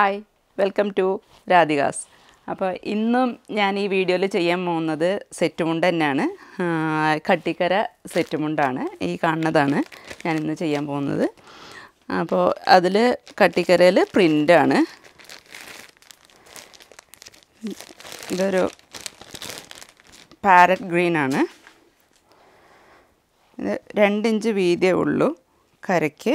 hi welcome to Radhika's അപ്പോൾ ഇന്നും ഞാൻ ഈ വീഡിയോയിൽ ചെയ്യാൻ പോകുന്നത് സെറ്റ് മുണ്ട് തന്നെയാണ് ആ, കട്ടിക്കര സെറ്റ് മുണ്ടാണ് ഈ കാണുന്നതാണ് ഞാൻ ഇന്ന് ചെയ്യാൻ പോകുന്നത് അപ്പോൾ അതിൽ കട്ടിക്കരയിൽ പ്രിൻ്റാണ് ഇതൊരു പാരറ്റ് ഗ്രീനാണ് ഇത് രണ്ടിഞ്ച് വീതിയേ ഉള്ളൂ കരയ്ക്ക്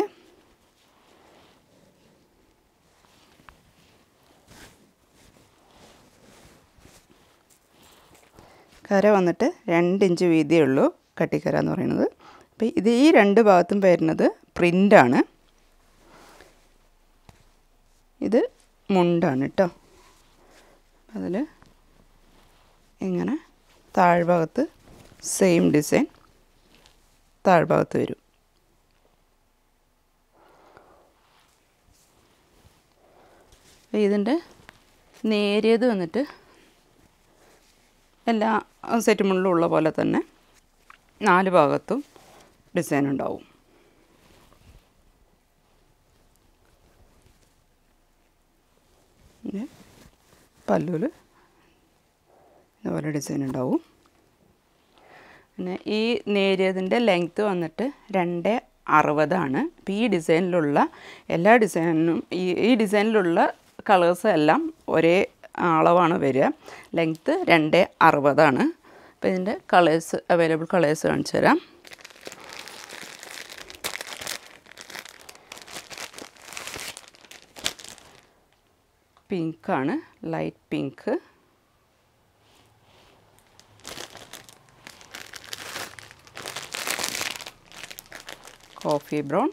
കര വന്നിട്ട് രണ്ട് ഇഞ്ച് വീതിയേ ഉള്ളൂ കട്ടിക്കര എന്ന് പറയുന്നത് അപ്പോൾ ഇത് ഈ രണ്ട് ഭാഗത്തും വരുന്നത് പ്രിൻ്റാണ് ഇത് മുണ്ടാണ് കേട്ടോ അതിൽ ഇങ്ങനെ താഴ്ഭാഗത്ത് സെയിം ഡിസൈൻ താഴ്ഭാഗത്ത് വരും ഇതിൻ്റെ നേരിയത് വന്നിട്ട് എല്ലാ സെറ്റ് മുള്ളിലും ഉള്ള പോലെ തന്നെ നാല് ഭാഗത്തും ഡിസൈൻ ഉണ്ടാവും പിന്നെ പല്ലുവിൽ ഇതുപോലെ ഡിസൈൻ ഉണ്ടാവും പിന്നെ ഈ നേരിയതിൻ്റെ ലെങ്ത്ത് വന്നിട്ട് രണ്ട് അറുപതാണ് അപ്പോൾ ഈ ഡിസൈനിലുള്ള എല്ലാ ഡിസൈനും ഈ ഈ ഡിസൈനിലുള്ള കളേഴ്സ് എല്ലാം ഒരേ അളവാണ് വരിക ലെങ്ത്ത് രണ്ട് അറുപതാണ് അപ്പോൾ ഇതിൻ്റെ കളേഴ്സ് അവൈലബിൾ കളേഴ്സ് കാണിച്ചു തരാം പിങ്കാണ് ലൈറ്റ് പിങ്ക് കോഫി ബ്രൗൺ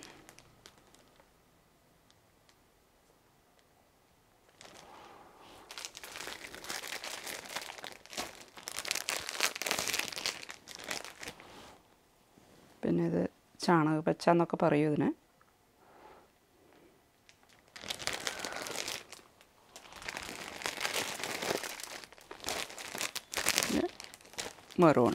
പിന്നെ ഇത് ചാണകപ്പച്ച എന്നൊക്കെ പറയും ഇതിന് മെറൂൺ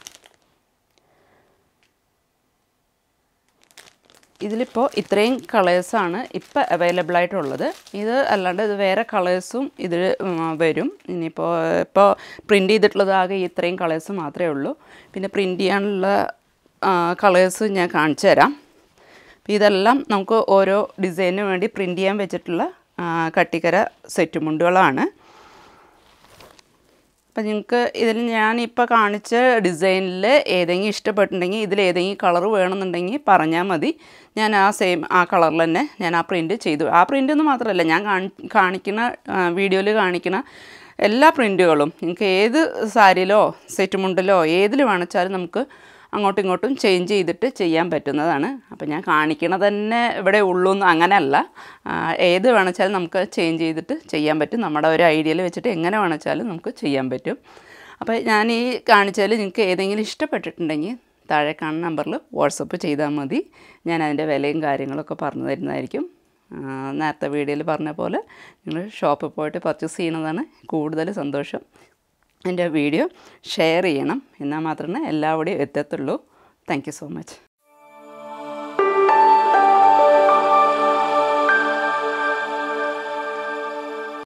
ഇതിലിപ്പോൾ ഇത്രയും കളേഴ്സാണ് ഇപ്പോൾ അവൈലബിൾ ആയിട്ടുള്ളത് ഇത് അല്ലാണ്ട് ഇത് വേറെ കളേഴ്സും ഇതിൽ വരും ഇനിയിപ്പോൾ ഇപ്പോൾ പ്രിൻ്റ് ചെയ്തിട്ടുള്ളത് ആകെ ഈ ഇത്രയും കളേഴ്സ് മാത്രമേ ഉള്ളൂ പിന്നെ പ്രിൻ്റ് ചെയ്യാനുള്ള കളേഴ്സ് ഞാൻ കാണിച്ചു തരാം അപ്പോൾ ഇതെല്ലാം നമുക്ക് ഓരോ ഡിസൈനിന് വേണ്ടി പ്രിൻ്റ് ചെയ്യാൻ വെച്ചിട്ടുള്ള ആ, കട്ടിക്കര സെറ്റ് മുണ്ടുകളാണ് അപ്പം നിങ്ങൾക്ക് ഇതിൽ ഞാനിപ്പോൾ കാണിച്ച ഡിസൈനിൽ ഏതെങ്കിലും ഇഷ്ടപ്പെട്ടിട്ടുണ്ടെങ്കിൽ ഇതിൽ ഏതെങ്കിലും കളർ വേണമെന്നുണ്ടെങ്കിൽ പറഞ്ഞാൽ മതി ഞാൻ ആ സെയിം ആ കളറിൽ തന്നെ ഞാൻ ആ പ്രിൻറ്റ് ചെയ്തു ആ പ്രിൻ്റ് എന്ന് മാത്രമല്ല ഞാൻ കാണി കാണിക്കുന്ന വീഡിയോയിൽ കാണിക്കുന്ന എല്ലാ പ്രിൻറ്റുകളും നിങ്ങൾക്ക് ഏത് സാരിയിലോ സെറ്റ് മുണ്ടിലോ ഏതിൽ വേണിച്ചാലും നമുക്ക് അങ്ങോട്ടും ഇങ്ങോട്ടും ചേഞ്ച് ചെയ്തിട്ട് ചെയ്യാൻ പറ്റുന്നതാണ് അപ്പോൾ ഞാൻ കാണിക്കണത് തന്നെ ഇവിടെ ഉള്ളൂ എന്ന് അങ്ങനെയല്ല ആ, ഏത് വേണിച്ചാലും നമുക്ക് ചേഞ്ച് ചെയ്തിട്ട് ചെയ്യാൻ പറ്റും നമ്മുടെ ഒരു ഐഡിയയിൽ വെച്ചിട്ട് എങ്ങനെ വേണിച്ചാലും നമുക്ക് ചെയ്യാൻ പറ്റും അപ്പോൾ ഞാൻ ഈ കാണിച്ചാൽ നിങ്ങൾക്ക് ഏതെങ്കിലും ഇഷ്ടപ്പെട്ടിട്ടുണ്ടെങ്കിൽ താഴെ കാണുന്ന നമ്പറിൽ വാട്സപ്പ് ചെയ്താൽ മതി ഞാൻ അതിൻ്റെ വിലയും കാര്യങ്ങളൊക്കെ പറഞ്ഞു തരുന്നതായിരിക്കും ആ, നേരത്തെ വീഡിയോയിൽ പറഞ്ഞ പോലെ നിങ്ങൾ ഷോപ്പിൽ പോയിട്ട് പർച്ചേസ് ചെയ്യുന്നതാണ് കൂടുതൽ സന്തോഷം എൻ്റെ വീഡിയോ ഷെയർ ചെയ്യണം എന്നാൽ മാത്രമേ എല്ലാവിടെയും എത്തത്തുള്ളൂ താങ്ക് യു സോ മച്ച്